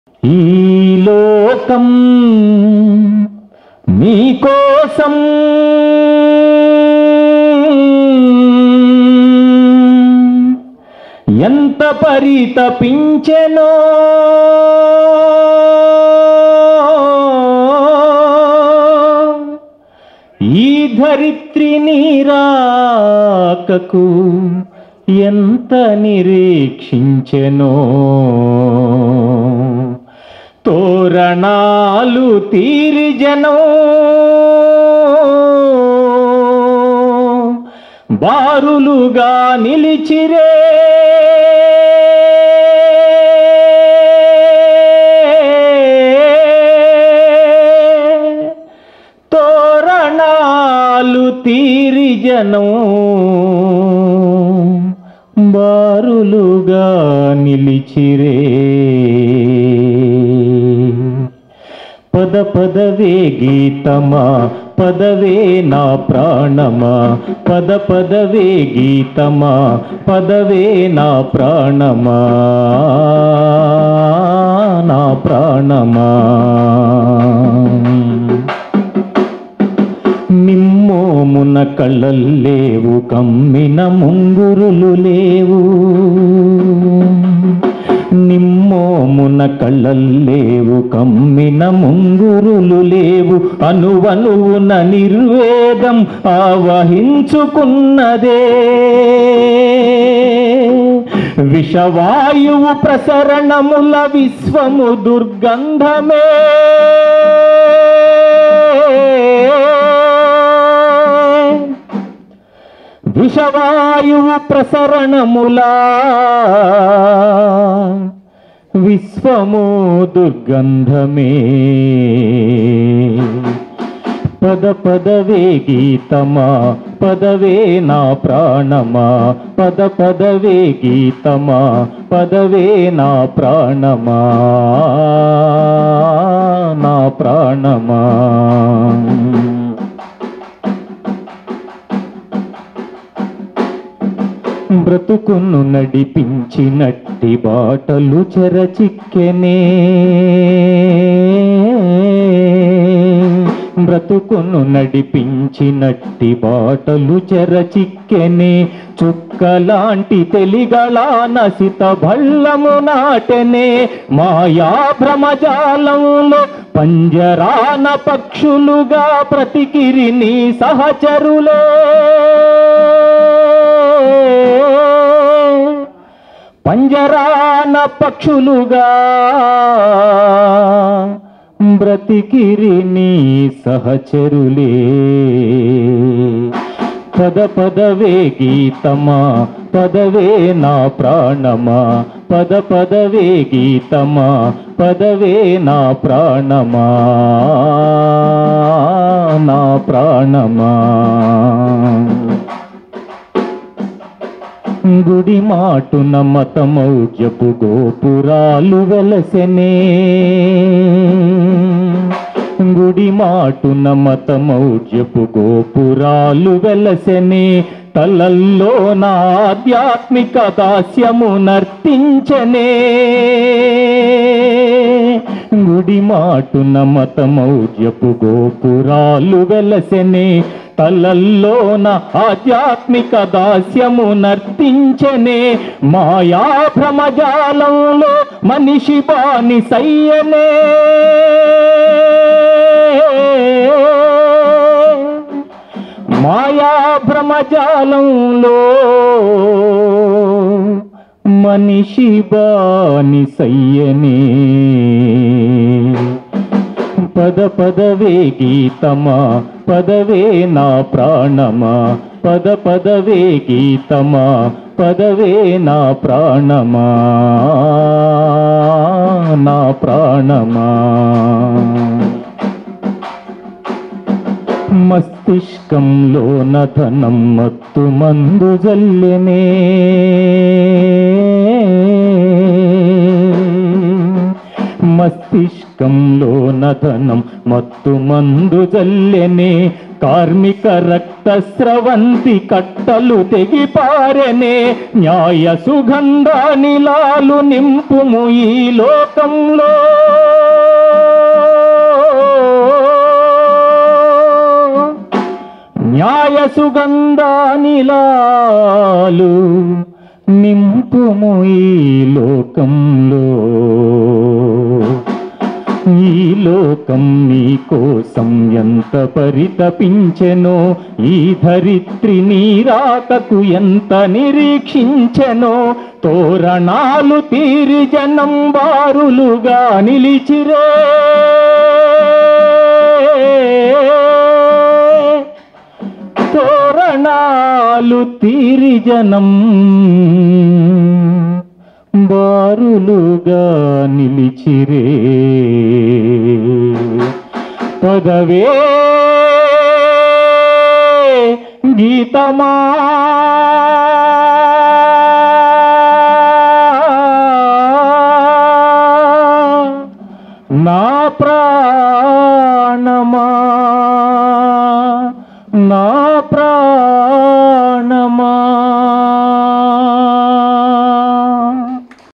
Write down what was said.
ఈ లోకం మీకోసం ఎంత పరితపించెనో ఈ ధరిత్రి నీరాకకు ఎంత నిరీక్షించెనో తోరణాలు తీరి జనం బారులుగా నిలిచిరే తోరణాలు తీరి జనం బారులుగా నిలిచిరే పద పదవే గీతమా పదవే నా ప్రాణమా పద పదవే గీతమా పదవే నా ప్రాణమా నా ప్రాణమా నిమ్మోమున కళ్ళల్లేవు కమ్మిన ముంగురులు లేవు నిమ్మోమున కళ్ళల్లేవు కమ్మిన ముంగురులు లేవు అనువనువున నిర్వేదం ఆవహించుకున్నదే విషవాయువు ప్రసరణముల విశ్వము దుర్గంధమే విషవాయువు ప్రసరణములా విశ్వము దుర్గంధమే పద పదవే గీతమా పదవే నా ప్రాణమా పద పదవే గీతమా పదవే నా ప్రాణమా నా ప్రాణమా బ్రతుకును నడిపించినట్టి బాటలు చెరచిక్కెనే బ్రతుకును నడిపించినట్టి బాటలు చెరచిక్కెనే చుక్కలాంటి తెలిగళ నసిత భళ్ళము నాటెనే మాయా భ్రమజాలంలో పంజరాన పక్షులుగా ప్రతికిరి నీ సహచరులే పంజరాన పక్షులుగా బ్రతికిరి నీ సహచరులే పద పదవే గీతమా పదవే నా ప్రాణమా పద పదవే గీతమా పదవే నా ప్రాణమా నా ప్రాణమా గుడి మాటున మతమౌజపు గోపురాలు వెలసెనే గుడి మాటున మతమౌజపు గోపురాలు వెలసెనే తలల్లో నా ఆధ్యాత్మిక దాస్యము నర్తించనే గుడి మాటున మతమౌజపు గోపురాలు వెలసెనే తలల్లోన ఆధ్యాత్మిక దాస్యము నర్తించనే మాయా భ్రమజాలంలో మనిషి బాని సయ్యనే మాయా భ్రమజాలంలో మనిషి బాని సయ్యనే పద పదవే గీతమా పదవే నా ప్రాణమా పద పదవే గీతమా పదవే నా ప్రాణమా నా ప్రాణమా మస్తిష్కంలో నధనం మత్తు మందు జల్లెనే మస్తిష్కంలో నధనం మత్తు మందు జల్లెనే కార్మిక రక్త స్రవంతి కట్టలు తెగిపారెనే న్యాయ సుగంధ నిలాలు నింపుము ఈ లోకంలో న్యాయ సుగంధ నిలాలు నింపుము ఈ లోకంలో ఈ లోకం నీ కోసం ఎంత పరితపించెనో ఈ ధరిత్రి నీ రాకకు ఎంత నిరీక్షించెనో తోరణాలు తీరి జనం బారులుగా నిలిచిరే తోరణాలు తీరి జనం బారులుగా నిలిచిరే పదవే గీతమా నా ప్రాణమా నా ప్రాణమా